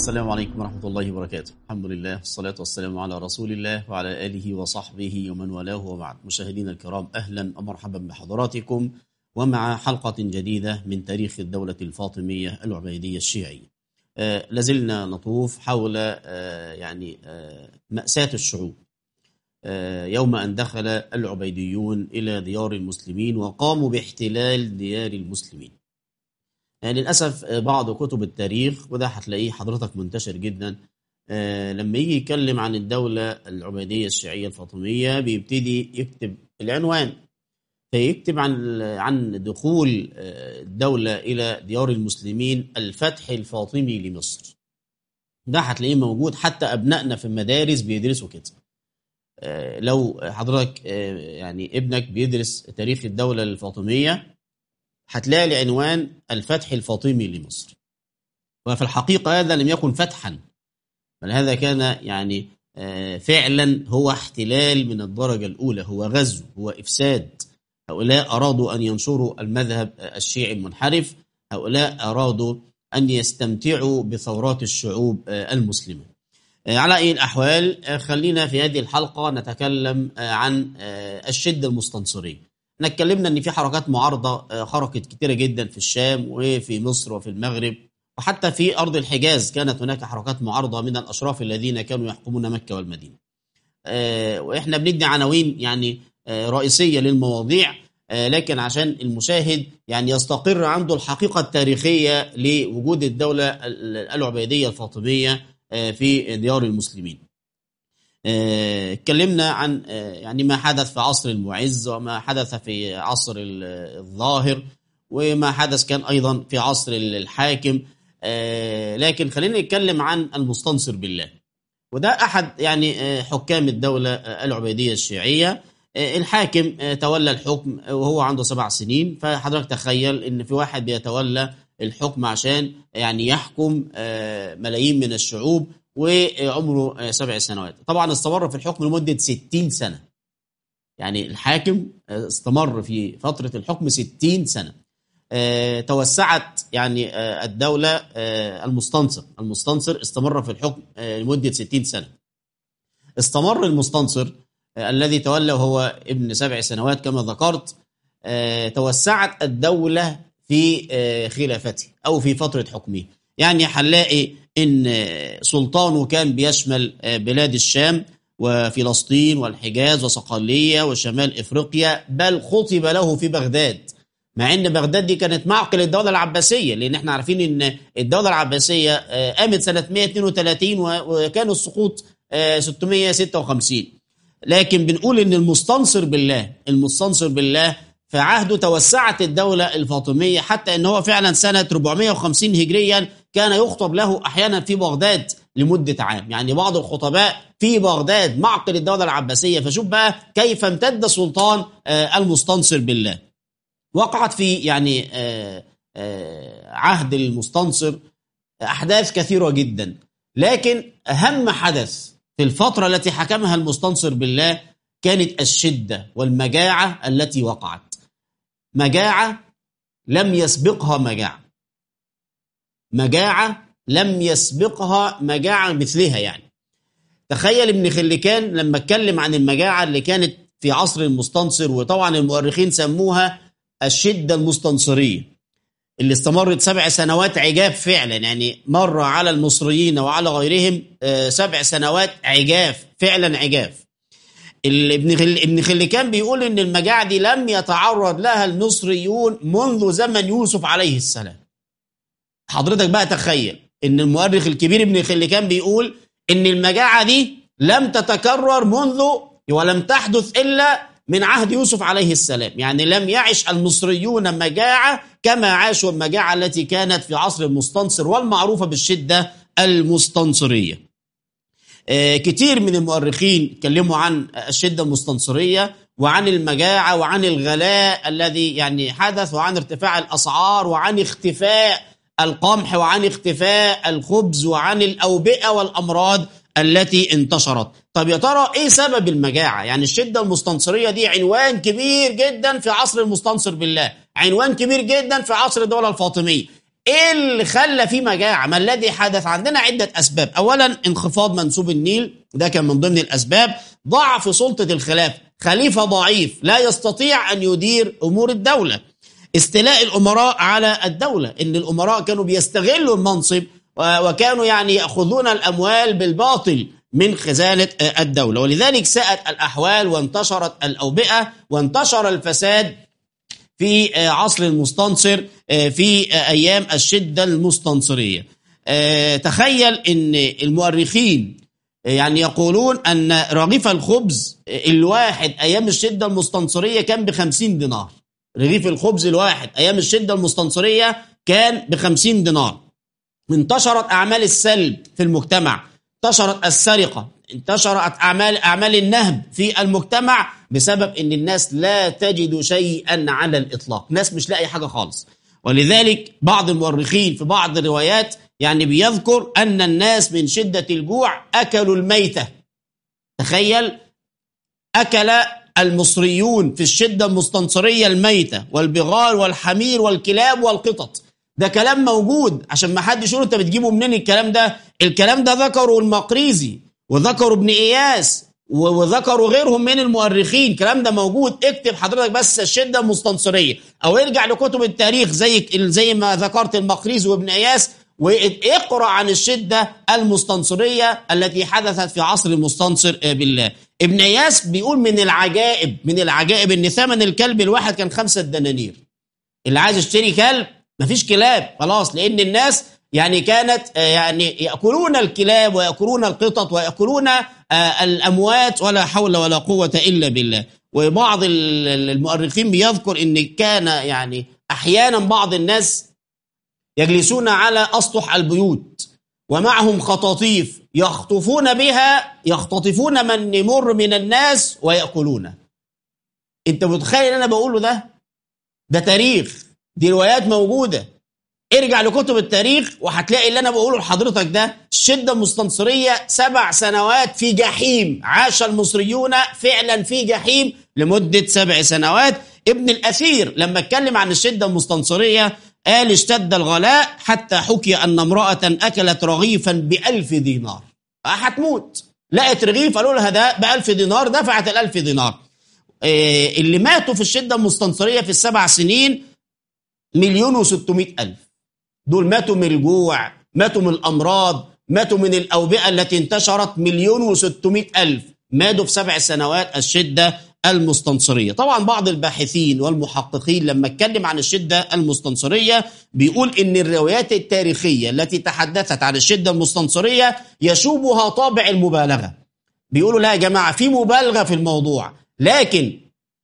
السلام عليكم ورحمة الله وبركاته الحمد لله والصلاة والسلام على رسول الله وعلى آله وصحبه ومن والاه وبعد مشاهدينا الكرام أهلا ومرحبا بحضراتكم ومع حلقة جديدة من تاريخ الدولة الفاطمية العبيدية الشيعية آه لازلنا نطوف حول آه يعني آه مأساة الشعوب آه يوم أن دخل العبيديون إلى ديار المسلمين وقاموا باحتلال ديار المسلمين يعني للأسف بعض كتب التاريخ وده هتلاقيه حضرتك منتشر جدا آه لما يجي يتكلم عن الدولة العبيدية الشيعية الفاطمية بيبتدي يكتب العنوان فيكتب عن عن دخول الدولة إلى ديار المسلمين الفتح الفاطمي لمصر ده هتلاقيه موجود حتى أبنائنا في المدارس بيدرسوا كده آه لو حضرتك آه يعني ابنك بيدرس تاريخ الدولة الفاطمية هتلاقي العنوان الفتح الفاطمي لمصر وفي الحقيقة هذا لم يكن فتحا بل هذا كان يعني فعلا هو احتلال من الدرجة الأولى هو غزو هو إفساد هؤلاء أرادوا أن ينشروا المذهب الشيعي المنحرف هؤلاء أرادوا أن يستمتعوا بثورات الشعوب المسلمة على أي الأحوال خلينا في هذه الحلقة نتكلم عن الشدة المستنصرية احنا اتكلمنا ان في حركات معارضه خرجت كتيره جدا في الشام وفي مصر وفي المغرب وحتى في ارض الحجاز كانت هناك حركات معارضه من الاشراف الذين كانوا يحكمون مكه والمدينه. واحنا بندي عناوين يعني رئيسيه للمواضيع لكن عشان المشاهد يعني يستقر عنده الحقيقه التاريخيه لوجود الدوله العبيديه الفاطميه في ديار المسلمين. اتكلمنا آه عن آه يعني ما حدث في عصر المعز وما حدث في عصر الظاهر وما حدث كان ايضا في عصر الحاكم آه لكن خلينا نتكلم عن المستنصر بالله وده احد يعني حكام الدوله العبيديه الشيعيه الحاكم تولى الحكم وهو عنده سبع سنين فحضرتك تخيل ان في واحد بيتولى الحكم عشان يعني يحكم ملايين من الشعوب وعمره سبع سنوات طبعا استمر في الحكم لمدة ستين سنة يعني الحاكم استمر في فترة الحكم ستين سنة توسعت يعني الدولة المستنصر المستنصر استمر في الحكم لمدة ستين سنة استمر المستنصر الذي تولى وهو ابن سبع سنوات كما ذكرت توسعت الدولة في خلافته أو في فترة حكمه يعني هنلاقي ان سلطانه كان بيشمل بلاد الشام وفلسطين والحجاز وصقليه وشمال افريقيا بل خطب له في بغداد مع ان بغداد دي كانت معقل الدوله العباسيه لان احنا عارفين ان الدوله العباسيه قامت سنه 132 وكان السقوط 656 لكن بنقول ان المستنصر بالله المستنصر بالله في عهده توسعت الدولة الفاطمية حتى ان هو فعلا سنة 450 هجريا كان يخطب له احيانا في بغداد لمدة عام يعني بعض الخطباء في بغداد معقل الدولة العباسية فشوف بقى كيف امتد سلطان المستنصر بالله وقعت في يعني عهد المستنصر احداث كثيرة جدا لكن اهم حدث في الفترة التي حكمها المستنصر بالله كانت الشدة والمجاعة التي وقعت مجاعة لم يسبقها مجاعة مجاعة لم يسبقها مجاعة مثلها يعني تخيل ابن خلكان لما اتكلم عن المجاعة اللي كانت في عصر المستنصر وطبعا المؤرخين سموها الشدة المستنصرية اللي استمرت سبع سنوات عجاف فعلا يعني مر على المصريين وعلى غيرهم سبع سنوات عجاف فعلا عجاف ابن خل... ابن خلكان بيقول ان المجاعة دي لم يتعرض لها المصريون منذ زمن يوسف عليه السلام حضرتك بقى تخيل ان المؤرخ الكبير ابن خلكان بيقول ان المجاعة دي لم تتكرر منذ ولم تحدث الا من عهد يوسف عليه السلام يعني لم يعش المصريون مجاعة كما عاشوا المجاعة التي كانت في عصر المستنصر والمعروفة بالشدة المستنصرية كتير من المؤرخين اتكلموا عن الشدة المستنصرية وعن المجاعة وعن الغلاء الذي يعني حدث وعن ارتفاع الأسعار وعن اختفاء القمح وعن اختفاء الخبز وعن الأوبئة والأمراض التي انتشرت طب يا ترى ايه سبب المجاعة يعني الشدة المستنصرية دي عنوان كبير جدا في عصر المستنصر بالله عنوان كبير جدا في عصر الدولة الفاطمية ايه اللي خلى في مجاعه ما الذي حدث عندنا عده اسباب اولا انخفاض منسوب النيل ده كان من ضمن الاسباب ضعف سلطه الخلافه خليفه ضعيف لا يستطيع ان يدير امور الدوله استيلاء الامراء على الدوله ان الامراء كانوا بيستغلوا المنصب وكانوا يعني ياخذون الاموال بالباطل من خزانه الدوله ولذلك ساءت الاحوال وانتشرت الاوبئه وانتشر الفساد في عصر المستنصر في ايام الشده المستنصريه تخيل ان المؤرخين يعني يقولون ان رغيف الخبز الواحد ايام الشده المستنصريه كان ب 50 دينار رغيف الخبز الواحد ايام الشده المستنصريه كان ب 50 دينار انتشرت اعمال السلب في المجتمع انتشرت السرقه انتشرت اعمال اعمال النهب في المجتمع بسبب ان الناس لا تجد شيئا على الاطلاق ناس مش لاقي حاجه خالص ولذلك بعض المؤرخين في بعض الروايات يعني بيذكر ان الناس من شده الجوع اكلوا الميته تخيل اكل المصريون في الشده المستنصريه الميته والبغال والحمير والكلاب والقطط ده كلام موجود عشان ما حدش يقول انت بتجيبه منين الكلام ده الكلام ده ذكره المقريزي وذكروا ابن اياس وذكروا غيرهم من المؤرخين الكلام ده موجود اكتب حضرتك بس الشده المستنصريه او ارجع لكتب التاريخ زي زي ما ذكرت المقريزي وابن اياس واقرا عن الشده المستنصريه التي حدثت في عصر المستنصر بالله ابن اياس بيقول من العجائب من العجائب ان ثمن الكلب الواحد كان خمسة دنانير اللي عايز يشتري كلب مفيش كلاب خلاص لان الناس يعني كانت يعني ياكلون الكلاب وياكلون القطط وياكلون الاموات ولا حول ولا قوه الا بالله وبعض المؤرخين بيذكر ان كان يعني احيانا بعض الناس يجلسون على اسطح البيوت ومعهم خطاطيف يخطفون بها يختطفون من يمر من الناس وياكلونه انت متخيل اللي انا بقوله ده ده تاريخ دي روايات موجوده ارجع لكتب التاريخ وهتلاقي اللي انا بقوله لحضرتك ده الشده المستنصريه سبع سنوات في جحيم عاش المصريون فعلا في جحيم لمده سبع سنوات ابن الاثير لما اتكلم عن الشده المستنصريه قال اشتد الغلاء حتى حكي ان امراه اكلت رغيفا بألف دينار هتموت لقت رغيف قالوا لها ده بألف دينار دفعت الألف دينار إيه اللي ماتوا في الشده المستنصريه في السبع سنين مليون وستمائة ألف دول ماتوا من الجوع ماتوا من الأمراض ماتوا من الأوبئة التي انتشرت مليون وستمائة ألف ماتوا في سبع سنوات الشدة المستنصرية طبعا بعض الباحثين والمحققين لما اتكلم عن الشدة المستنصرية بيقول ان الروايات التاريخية التي تحدثت عن الشدة المستنصرية يشوبها طابع المبالغة بيقولوا لا يا جماعة في مبالغة في الموضوع لكن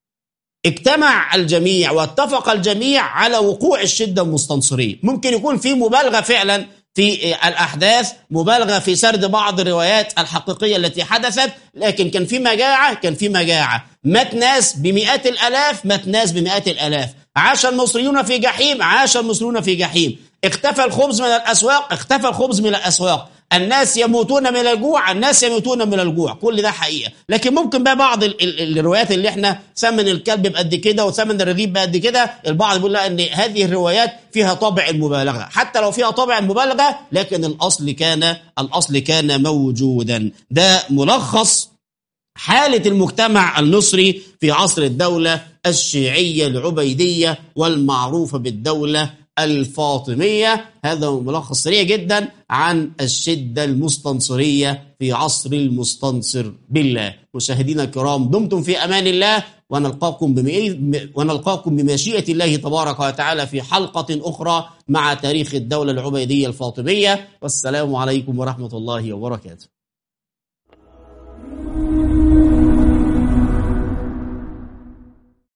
اجتمع الجميع واتفق الجميع على وقوع الشده المستنصريه ممكن يكون في مبالغه فعلا في الاحداث مبالغه في سرد بعض الروايات الحقيقيه التي حدثت لكن كان في مجاعه كان في مجاعه مات ناس بمئات الالاف مات ناس بمئات الالاف عاش المصريون في جحيم عاش المصريون في جحيم اختفى الخبز من الاسواق اختفى الخبز من الاسواق الناس يموتون من الجوع الناس يموتون من الجوع كل ده حقيقه لكن ممكن بقى بعض ال ال الروايات اللي احنا ثمن الكلب بقد كده وثمن الرغيف بقد كده البعض بيقول لا ان هذه الروايات فيها طابع المبالغه حتى لو فيها طابع المبالغه لكن الاصل كان الاصل كان موجودا ده ملخص حالة المجتمع المصري في عصر الدولة الشيعية العبيدية والمعروفة بالدولة الفاطمية هذا ملخص سريع جدا عن الشدة المستنصرية في عصر المستنصر بالله مشاهدينا الكرام دمتم في أمان الله ونلقاكم ونلقاكم بمشيئة الله تبارك وتعالى في حلقة أخرى مع تاريخ الدولة العبيدية الفاطمية والسلام عليكم ورحمة الله وبركاته